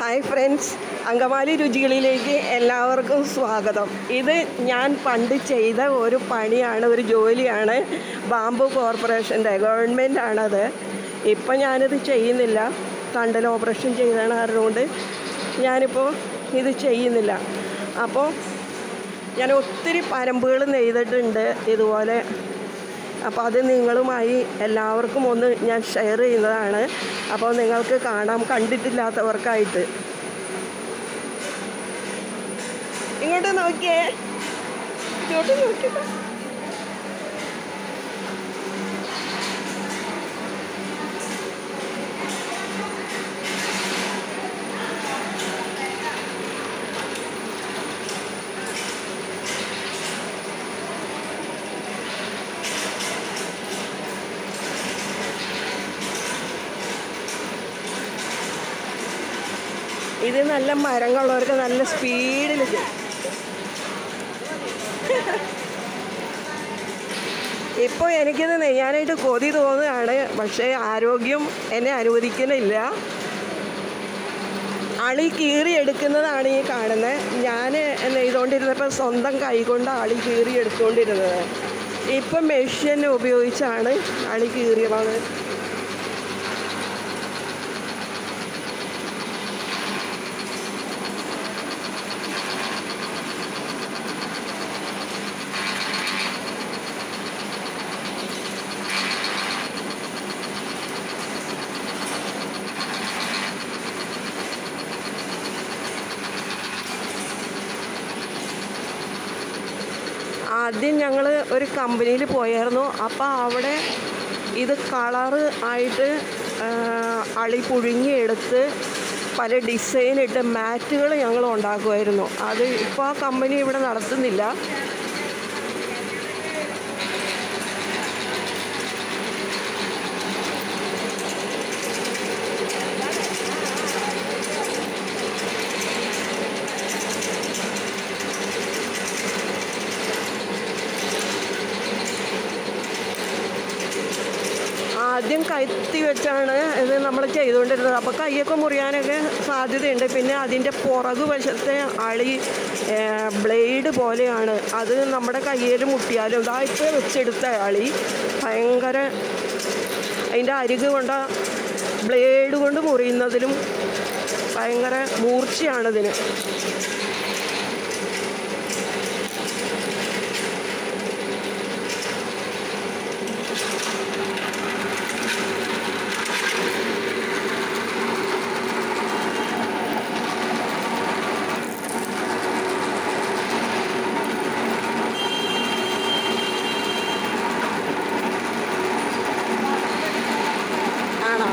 hi friends Angamaly രുചികളിലേക്ക് എല്ലാവർക്കും സ്വാഗതം ഇത് ഞാൻ പണ്ട് ചെയ്ത ഒരു പണിയാണ് ഒരു ജോലിയാണ് ബാംബു കോർപ്പറേഷൻ്റെ ഗവൺമെൻറ് ആണത് ഇപ്പം ഞാനിത് ചെയ്യുന്നില്ല തണ്ടൽ ഓപ്പറേഷൻ ചെയ്താണ് അതുകൊണ്ട് ഞാനിപ്പോൾ ഇത് ചെയ്യുന്നില്ല അപ്പോൾ ഞാൻ ഒത്തിരി പരമ്പുകൾ നെയ്തിട്ടുണ്ട് ഇതുപോലെ അപ്പോൾ അത് നിങ്ങളുമായി എല്ലാവർക്കും ഒന്ന് ഞാൻ ഷെയർ ചെയ്യുന്നതാണ് അപ്പോൾ നിങ്ങൾക്ക് കാണാം കണ്ടിട്ടില്ലാത്തവർക്കായിട്ട് ഇങ്ങോട്ട് നോക്കിയേ ഇങ്ങോട്ട് നോക്കിയേ ഇത് നല്ല മരങ്ങളുള്ളവർക്ക് നല്ല സ്പീഡിൽ ഇപ്പോൾ എനിക്കിത് നെയ്യാനായിട്ട് കൊതി തോന്നുകയാണ് പക്ഷേ ആരോഗ്യം എന്നെ അനുവദിക്കുന്നില്ല അളി കീറി എടുക്കുന്നതാണ് ഈ കാണുന്നത് ഞാൻ നെയ്തുകൊണ്ടിരുന്നപ്പോൾ സ്വന്തം കൈകൊണ്ട് അളി കീറി എടുത്തുകൊണ്ടിരുന്നത് ഇപ്പം മെഷീൻ ഉപയോഗിച്ചാണ് അളി കീറിയത് ആദ്യം ഞങ്ങൾ ഒരു കമ്പനിയിൽ പോയായിരുന്നു അപ്പോൾ അവിടെ ഇത് കളറ് ആയിട്ട് ആ, അളി പുഴുങ്ങിയെടുത്ത് പല ഡിസൈൻ ഇട്ട് മാറ്റുകൾ ഞങ്ങൾ ഉണ്ടാക്കുമായിരുന്നു അത് ഇപ്പോൾ ആ കമ്പനി ഇവിടെ നടത്തുന്നില്ല ആദ്യം കയറ്റി വെച്ചാണ് ഇത് നമ്മൾ ചെയ്തുകൊണ്ടിരുന്നത് അപ്പോൾ കൈയൊക്കെ മുറിയാനൊക്കെ സാധ്യതയുണ്ട് പിന്നെ അതിൻ്റെ പുറകു വശത്തെ അളി ബ്ലേഡ് പോലെയാണ് അത് നമ്മുടെ കയ്യിൽ മുട്ടിയാലും ഇതാ ഇപ്പോൾ വെച്ചെടുത്ത അളി ഭയങ്കര അതിൻ്റെ അരികു കൊണ്ട ബ്ലേഡ് കൊണ്ട് മുറിയുന്നതിലും ഭയങ്കര മൂർച്ചയാണിതിന് ആണോ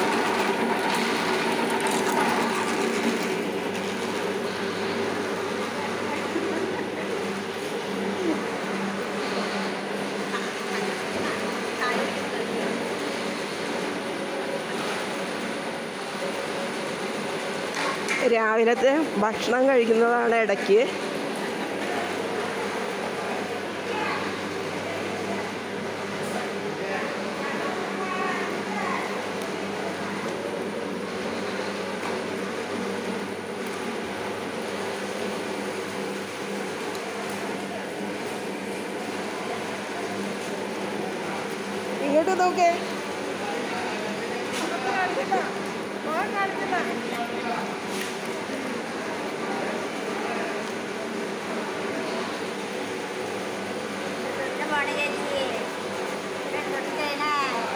രാവിലത്തെ ഭക്ഷണം കഴിക്കുന്നതാണ് ഇടയ്ക്ക് ഇങ്ങോട്ട് നോക്കേ പോണ ചേച്ചി തൊട്ട് കഴിഞ്ഞാ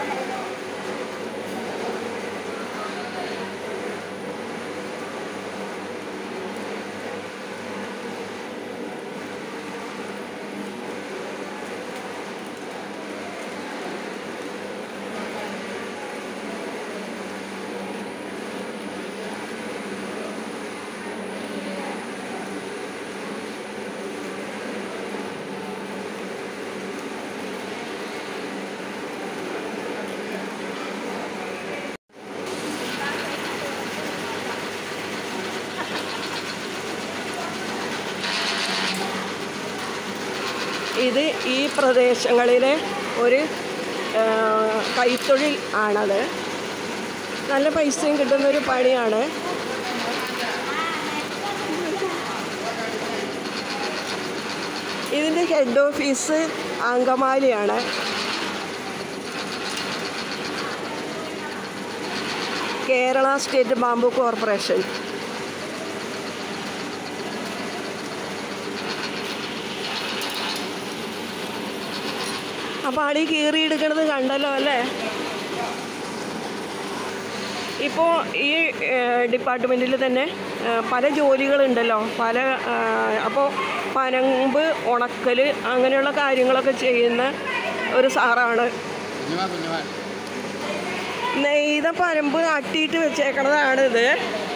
ഇത് ഈ പ്രദേശങ്ങളിലെ ഒരു ആ, കൈത്തൊഴിൽ ആണത് നല്ല പൈസയും കിട്ടുന്നൊരു പണിയാണ് ഹെഡ് ഓഫീസ് അങ്കമാലിയാണ് കേരള സ്റ്റേറ്റ് ബാംബു കോർപ്പറേഷൻ അപ്പോൾ അടി കീറിയെടുക്കണത് കണ്ടല്ലോ അല്ലേ ഇപ്പോൾ ഈ ഡിപ്പാർട്ട്മെൻറ്റിൽ തന്നെ ഏ, പല ജോലികളുണ്ടല്ലോ പല അപ്പോൾ പനമ്പ് ഉണക്കൽ അങ്ങനെയുള്ള കാര്യങ്ങളൊക്കെ ചെയ്യുന്ന ഒരു സാറാണ് കുഞ്ഞുമാ കുഞ്ഞുമാ നെയ്ത പനമ്പ് അട്ടിയിട്ട് വെച്ചേക്കണതാണിത്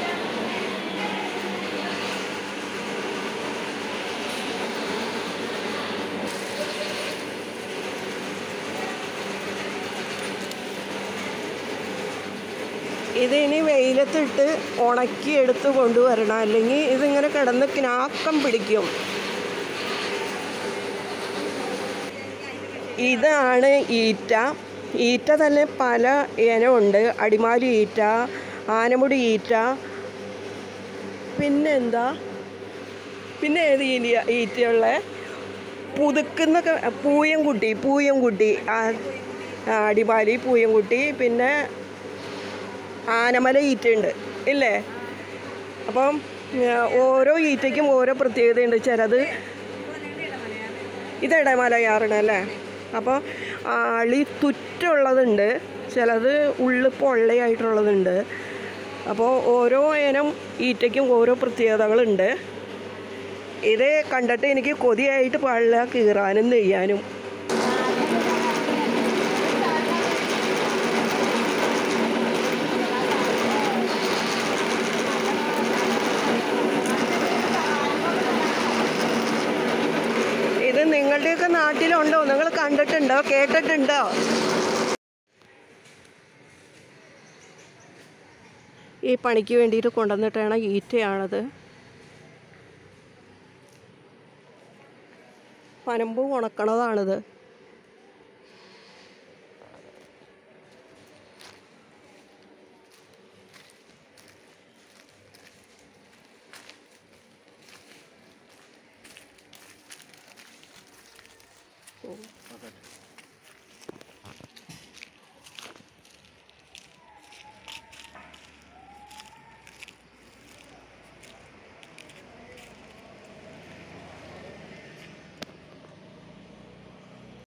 ഇത് ഇനി വെയിലത്തിട്ട് ഉണക്കി എടുത്ത് കൊണ്ടുവരണം അല്ലെങ്കിൽ ഇതിങ്ങനെ കിടന്ന് കിനാക്കം പിടിക്കും ഇതാണ് ഈറ്റ ഈറ്റ തന്നെ പല ഇനമുണ്ട് അടിമാലി ഈറ്റ ആനമുടി ഈറ്റ പിന്നെന്താ പിന്നെ ഏത് ഈലിയ ഈറ്റയുള്ള പുതുക്കുന്ന ക- പൂയംകുട്ടി പൂയംകുട്ടി ആ ആ, അടിമാലി പൂയംകുട്ടി പിന്നെ ആനമല ഈറ്റയുണ്ട് ഇല്ലേ അപ്പം ആ, ഓരോ ഈറ്റയ്ക്കും ഓരോ പ്രത്യേകതയുണ്ട് ചിലത് ഇത് ഇടമലയാറാണ് അല്ലേ അപ്പോൾ ആളി തുറ്റുള്ളതുണ്ട് ചിലത് ഉള്ളു പൊള്ളയായിട്ടുള്ളതുണ്ട് അപ്പോൾ ഓരോ ഇനം ഈറ്റയ്ക്കും ഓരോ പ്രത്യേകതകളുണ്ട് ഇത് കണ്ടിട്ട് എനിക്ക് കൊതിയായിട്ട് പാടില്ല കീറാനും നെയ്യാനും ഇത് നിങ്ങളുടെയൊക്കെ നാട്ടിലുണ്ടോ നിങ്ങൾ കണ്ടിട്ടുണ്ടോ കേട്ടിട്ടുണ്ടോ ഈ പണിക്ക് വേണ്ടിയിട്ട് കൊണ്ടുവന്നിട്ടാണ് ഈറ്റയാണത് പനമ്പ് ഉണക്കണതാണിത്